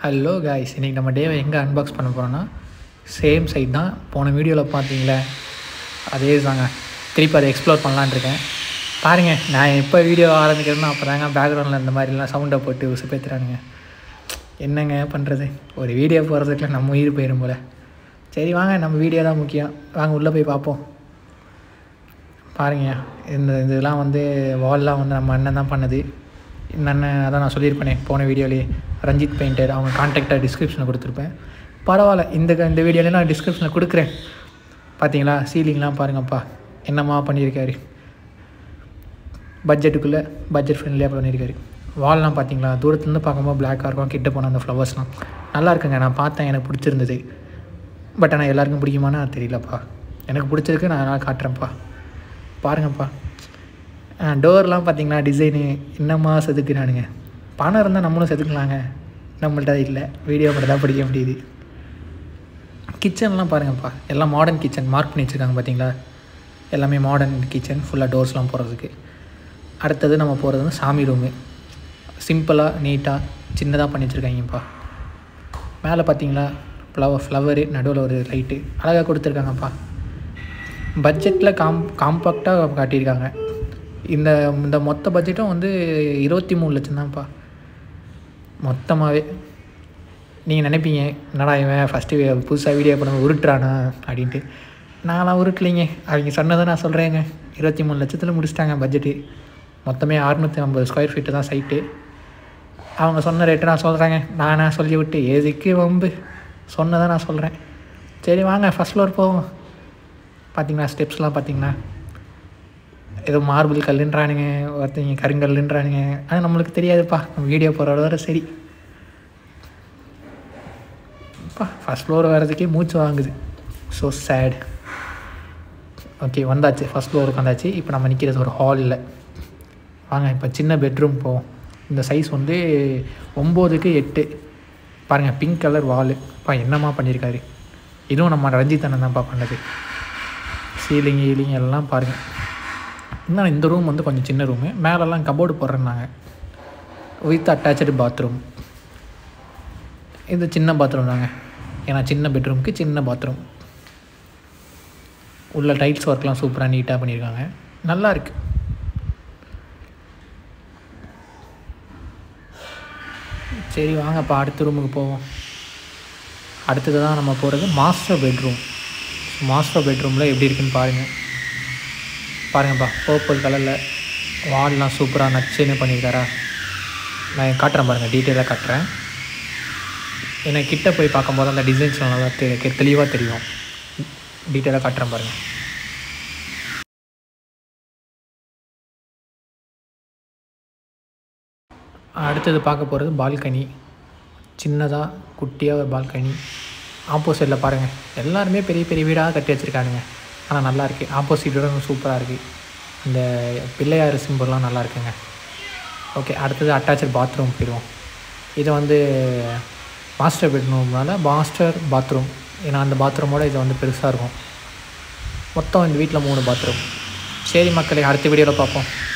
hello guys இன்றைக்கி நம்ம டேவை எங்கே அன்பாக்ஸ் பண்ண போகிறோன்னா சேம் சைட் தான் போன வீடியோவில் பார்த்தீங்களே அதே தாங்க திருப்பி அதை எக்ஸ்ப்ளோர் பண்ணலான்னு இருக்கேன் பாருங்கள் நான் எப்போ வீடியோ ஆரம்பிக்கிறேன்னா அப்போ தாங்க பேக்ரவுண்டில் இந்த மாதிரிலாம் சவுண்டை போட்டு உசுப்பேத்துறானுங்க என்னங்க பண்ணுறது ஒரு வீடியோ போகிறதுக்குள்ள நம்ம உயிர் போயிடும் போல் சரி வாங்க நம்ம வீடியோ தான் முக்கியம் வாங்க உள்ளே போய் பார்ப்போம் பாருங்க இந்த இதெல்லாம் வந்து வால்லாம் வந்து நம்ம அண்ணன் தான் பண்ணுது இந்த அண்ணன் அதான் நான் சொல்லியிருப்பேனே போன வீடியோலேயே ரஞ்சித் பெயிண்டர் அவங்க கான்டாக்டாக டிஸ்கிரிப்ஷனில் கொடுத்துருப்பேன் பரவாயில்ல இந்த இந்த வீடியோலேயே நான் டிஸ்கிரிப்ஷனில் கொடுக்குறேன் பார்த்தீங்களா சீலிங்லாம் பாருங்கப்பா என்னம்மா பண்ணியிருக்காரு பட்ஜெட்டுக்குள்ளே பட்ஜெட் ஃப்ரெண்ட்லியாக பண்ணியிருக்காரு வால்லாம் பார்த்தீங்களா தூரத்துலேருந்து பார்க்கும்போது பிளாக்காக இருக்கும் கிட்ட போன அந்த ஃப்ளவர்ஸ்லாம் நல்லா இருக்குங்க நான் பார்த்தேன் எனக்கு பிடிச்சிருந்தது பட் ஆனால் எல்லாருக்கும் பிடிக்குமான்னு தெரியலப்பா எனக்கு பிடிச்சிருக்கு நான் அதனால் காட்டுறேன்ப்பா பாருங்கப்பா டோர்லாம் பார்த்தீங்களா டிசைனு என்னம்மா செதுக்குறானுங்க பணம் இருந்தால் நம்மளும் செதுக்கலாங்க நம்மள்ட்ட அது இல்லை வீடியோ மட்டும் தான் பிடிக்க முடியுது கிச்சன்லாம் பாருங்கப்பா எல்லாம் மாடர்ன் கிச்சன் மார்க் பண்ணி வச்சுருக்காங்க பார்த்தீங்களா எல்லாமே மாடர்ன் கிச்சன் ஃபுல்லாக டோர்ஸ்லாம் போடுறதுக்கு அடுத்தது நம்ம போகிறது வந்து சாமி ரூமு சிம்பிளாக நீட்டாக சின்னதாக பண்ணி வச்சுருக்காங்கப்பா மேலே பார்த்தீங்களா ஃப்ளவர் ஃப்ளவரு நடுவில் ஒரு லைட்டு அழகாக கொடுத்துருக்காங்கப்பா பட்ஜெட்டில் காம் காம்பாக்டாக காட்டியிருக்காங்க இந்த இந்த மொத்த பட்ஜெட்டும் வந்து இருபத்தி மூணு லட்சம் தான்ப்பா மொத்தமாகவே நீங்கள் நினைப்பீங்க என்னடா இவன் ஃபஸ்ட்டு புதுசாக வீடியோ பண்ண உருட்டுறானா அப்படின்ட்டு நான்லாம் உருட்டலைங்க அவங்க சொன்னதை நான் சொல்கிறேங்க இருபத்தி மூணு லட்சத்தில் முடிச்சிட்டாங்க பட்ஜெட்டு மொத்தமே அறுநூற்றி ஐம்பது ஸ்கொயர் ஃபீட்டு தான் சைட்டு அவங்க சொன்ன ரேட்டு நான் சொல்கிறேங்க நானாக சொல்லி விட்டு எதுக்கு வம்பு சொன்னதை நான் சொல்கிறேன் சரி வாங்க ஃபஸ்ட் ஃப்ளோர் போவோம் பார்த்தீங்களா ஸ்டெப்ஸ்லாம் பார்த்தீங்கன்னா ஏதோ மார்பிள் கல்லுன்றானுங்க ஒருத்தங்க கருங்கல்லுன்றானுங்க ஆனால் நம்மளுக்கு தெரியாதுப்பா நம்ம வீடியோ போகிறத வர சரி அப்பா ஃபஸ்ட் ஃப்ளோர் வர்றதுக்கே மூச்சு வாங்குது ஸோ சேட் ஓகே வந்தாச்சு ஃபஸ்ட் ஃப்ளோருக்கு வந்தாச்சு இப்போ நம்ம நிற்கிறது ஒரு ஹாலில் வாங்க இப்போ சின்ன பெட்ரூம் போவோம் இந்த சைஸ் வந்து ஒம்போதுக்கு எட்டு பாருங்கள் பிங்க் கலர் வாலு அப்பா என்னம்மா பண்ணியிருக்காரு இதுவும் நம்ம ரஞ்சித் அண்ணன் தான்ப்பா பண்ணது சீலிங் ஈலிங் எல்லாம் பாருங்கள் இன்னும் இந்த ரூம் வந்து கொஞ்சம் சின்ன ரூமு மேலெல்லாம் கபோர்டு போடுறேன்னாங்க வித் அட்டாச்சு பாத்ரூம் இது சின்ன பாத்ரூம் தாங்க ஏன்னா சின்ன பெட்ரூம்க்கு சின்ன பாத்ரூம் உள்ள டைல்ஸ் ஒர்க்லாம் சூப்பராக நீட்டாக பண்ணியிருக்காங்க நல்லா இருக்கு சரி வாங்கப்பா அடுத்த ரூமுக்கு போவோம் அடுத்தது தான் நம்ம போகிறது மாஸ்டர் பெட்ரூம் மாஸ்டர் பெட்ரூமில் எப்படி இருக்குன்னு பாருங்கள் பாருங்கப்பா பர்பிள் கலரில் வால்லாம் சூப்பராக நச்சுன்னு பண்ணியிருக்காரா நான் காட்டுறேன் பாருங்கள் டீட்டெயிலாக காட்டுறேன் ஏன்னா கிட்ட போய் பார்க்கும்போது அந்த டிசைன்ஸ் நல்லா தெ தெளிவாக தெரியும் டீட்டெயிலாக காட்டுறேன் பாருங்கள் அடுத்தது பார்க்க போகிறது பால்கனி சின்னதாக குட்டியாக ஒரு பால்கனி ஆப்போசிட்டில் பாருங்கள் எல்லாருமே பெரிய பெரிய வீடாக கட்டி வச்சுருக்கானுங்க ஆனால் நல்லா இருக்குது ஆப்போசிட்டோட சூப்பராக இருக்குது இந்த பிள்ளையார் சிம்பிள்லாம் நல்லா இருக்குங்க ஓகே அடுத்தது அட்டாச்சு பாத்ரூம் போயிடுவோம் இது வந்து மாஸ்டர் பெட்ரூம்னால மாஸ்டர் பாத்ரூம் ஏன்னா அந்த பாத்ரூமோட இது வந்து பெருசாக இருக்கும் மொத்தம் இந்த வீட்டில் மூணு பாத்ரூம் சரி மக்களை அடுத்த வீடியோவில் பார்ப்போம்